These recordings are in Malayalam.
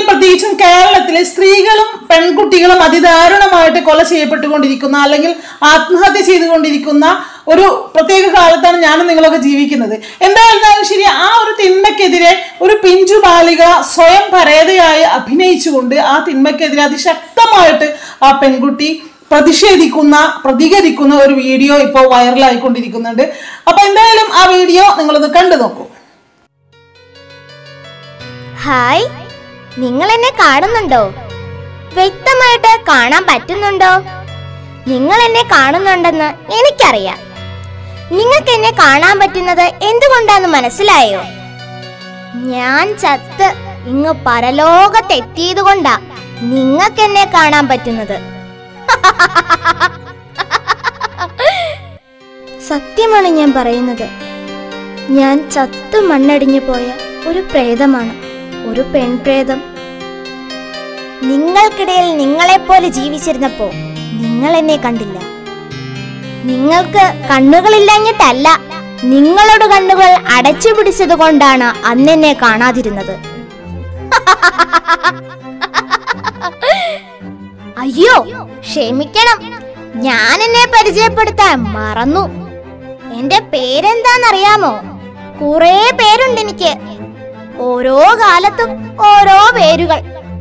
പ്രത്യേകിച്ചും കേരളത്തിലെ സ്ത്രീകളും പെൺകുട്ടികളും അതിദാരുണമായിട്ട് കൊല ചെയ്യപ്പെട്ടുകൊണ്ടിരിക്കുന്ന അല്ലെങ്കിൽ ആത്മഹത്യ ചെയ്തുകൊണ്ടിരിക്കുന്ന ഒരു പ്രത്യേക കാലത്താണ് ഞാനും നിങ്ങളൊക്കെ ജീവിക്കുന്നത് എന്തായിരുന്നാലും ശരി ആ ഒരു തിന്മയ്ക്കെതിരെ ഒരു പിഞ്ചു ബാലിക സ്വയം പരേതയായി അഭിനയിച്ചുകൊണ്ട് ആ തിന്മയ്ക്കെതിരെ അതിശക്തമായിട്ട് ആ പെൺകുട്ടി പ്രതിഷേധിക്കുന്ന പ്രതികരിക്കുന്ന ഒരു വീഡിയോ ഇപ്പോൾ വൈറലായിക്കൊണ്ടിരിക്കുന്നുണ്ട് അപ്പൊ എന്തായാലും ആ വീഡിയോ നിങ്ങളൊന്ന് കണ്ടു നോക്കൂ ഹായ് നിങ്ങൾ എന്നെ കാണുന്നുണ്ടോ വ്യക്തമായിട്ട് കാണാൻ പറ്റുന്നുണ്ടോ നിങ്ങൾ എന്നെ കാണുന്നുണ്ടെന്ന് എനിക്കറിയാം നിങ്ങൾക്ക് എന്നെ കാണാൻ പറ്റുന്നത് എന്തുകൊണ്ടാന്ന് മനസ്സിലായോ ഞാൻ ചത്ത് ഇങ്ങ് പരലോകത്തെത്തിയത് കൊണ്ടാ നിങ്ങൾക്ക് എന്നെ കാണാൻ പറ്റുന്നത് സത്യമാണ് ഞാൻ പറയുന്നത് ഞാൻ ചത്തു മണ്ണടിഞ്ഞു പോയ ഒരു പ്രേതമാണ് ഒരു പെൺപ്രേതം നിങ്ങൾക്കിടയിൽ നിങ്ങളെപ്പോലെ ജീവിച്ചിരുന്നപ്പോ നിങ്ങൾ എന്നെ കണ്ടില്ല നിങ്ങൾക്ക് കണ്ണുകളില്ലാഞ്ഞിട്ടല്ല നിങ്ങളോട് കണ്ണുകൾ അടച്ചു പിടിച്ചത് കൊണ്ടാണ് അന്നെന്നെ കാണാതിരുന്നത് അയ്യോ ക്ഷമിക്കണം ഞാൻ എന്നെ പരിചയപ്പെടുത്താൻ മറന്നു എന്റെ പേരെന്താന്നറിയാമോ കുറേ പേരുണ്ട് എനിക്ക് ഓരോ കാലത്തും ഓരോ പേരുകൾ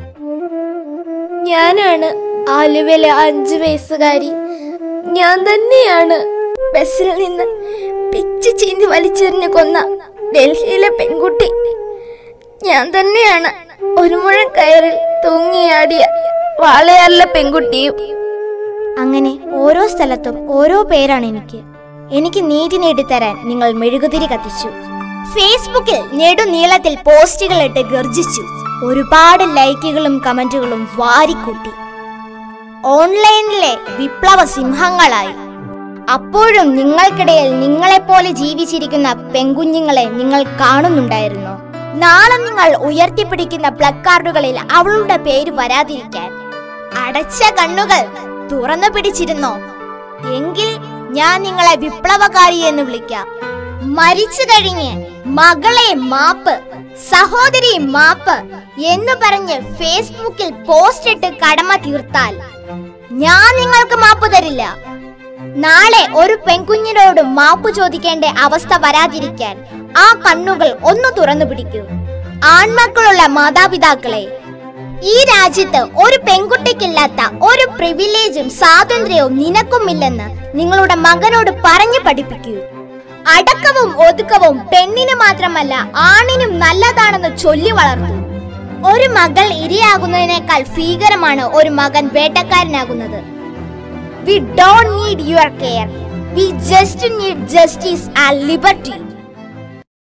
ഞാനാണ് ആലുവയിലെ അഞ്ചു വയസ്സുകാരി ഞാൻ തന്നെയാണ് ബസ്സിൽ നിന്ന് പിച്ച് ചീന്തി വലിച്ചെറിഞ്ഞ് കൊന്ന ഡൽഹിയിലെ പെൺകുട്ടി ഞാൻ തന്നെയാണ് ഒരു മുഴം കയറിൽ തൂങ്ങിയാടിയ വാളയാറിലെ പെൺകുട്ടിയും അങ്ങനെ ഓരോ സ്ഥലത്തും ഓരോ പേരാണ് എനിക്ക് എനിക്ക് നീതി നേടിത്തരാൻ നിങ്ങൾ മെഴുകുതിരി കത്തിച്ചു ഫേസ്ബുക്കിൽ നെടുനീളത്തിൽ പോസ്റ്റുകൾ ഇട്ട് ഗർജിച്ചു ഒരുപാട് ലൈക്കുകളും കമന്റുകളും വാരിക്കൂട്ടി ഓൺലൈനിലെ വിപ്ലവ സിംഹങ്ങളായി അപ്പോഴും നിങ്ങൾക്കിടയിൽ നിങ്ങളെപ്പോലെ ജീവിച്ചിരിക്കുന്ന പെൺകുഞ്ഞുങ്ങളെ നിങ്ങൾ കാണുന്നുണ്ടായിരുന്നോ നാളെ നിങ്ങൾ ഉയർത്തിപ്പിടിക്കുന്ന പ്ലക്കാർഡുകളിൽ അവളുടെ പേര് വരാതിരിക്കാൻ അടച്ച കണ്ണുകൾ തുറന്നു പിടിച്ചിരുന്നോ എങ്കിൽ ഞാൻ നിങ്ങളെ വിപ്ലവകാരി എന്ന് വിളിക്കാം മരിച്ചു കഴിഞ്ഞ് മകളെ മാപ്പ് സഹോദരി മാപ്പ് എന്ന് പറഞ്ഞ് ഫേസ്ബുക്കിൽ പോസ്റ്റ് ഇട്ട് കടമ തീർത്താൽ ഞാൻ നിങ്ങൾക്ക് മാപ്പ് തരില്ല നാളെ ഒരു പെൺകുഞ്ഞിനോട് മാപ്പ് ചോദിക്കേണ്ട അവസ്ഥ വരാതിരിക്കാൻ ആ കണ്ണുകൾ ഒന്ന് തുറന്നു പിടിക്കൂ ആൺമക്കളുള്ള മാതാപിതാക്കളെ ഈ രാജ്യത്ത് ഒരു പെൺകുട്ടിക്കില്ലാത്ത ഒരു പ്രിവിലേജും സ്വാതന്ത്ര്യവും നിനക്കുമില്ലെന്ന് നിങ്ങളുടെ മകനോട് പറഞ്ഞു പഠിപ്പിക്കൂ അടക്കവും ഒതുക്കവും പെണ്ണിന് മാത്രമല്ല ആണിനും നല്ലതാണെന്ന് ചൊല്ലി വളർത്തൂ ഒരു മകൾ ഇരയാകുന്നതിനേക്കാൾ ഭീകരമാണ് ഒരു മകൻ വേട്ടക്കാരനാകുന്നത് we don't need your care we just need justice and liberty